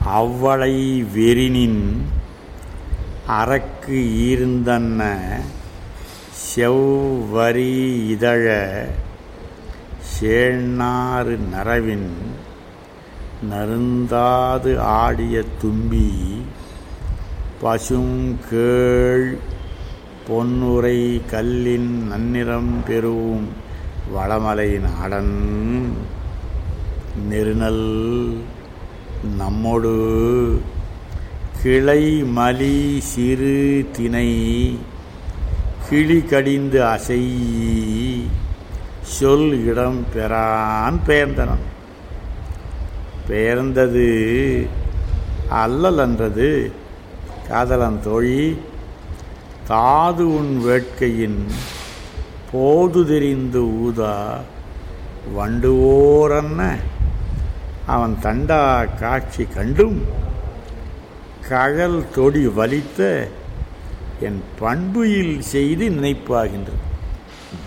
அவ்வளை வெறினின் அறக்கு ஈர்ந்தன்ன செவ்வரி இதழ சேண்ணாறு நரவின் நருந்தாது ஆடிய தும்பி பசும் கேள் பொன்னுரை கல்லின் நன்னிறம் பெறும் வளமலை நாடன் நெருநல் நம்மொடு கிளை மலி சிறு திணை கிளி கடிந்து அசை சொல் இடம் பெறான் பெயர்ந்தனன் பெயர்ந்தது அல்லல் என்றது காதலன் தோழி தாது உன் வேட்கையின் போது தெரிந்து ஊதா வண்டுவோரன்ன அவன் தண்டா காட்சி கண்டும் கழல் தொடி வலித்த என் பண்புயில் செய்து நினைப்பாகின்றது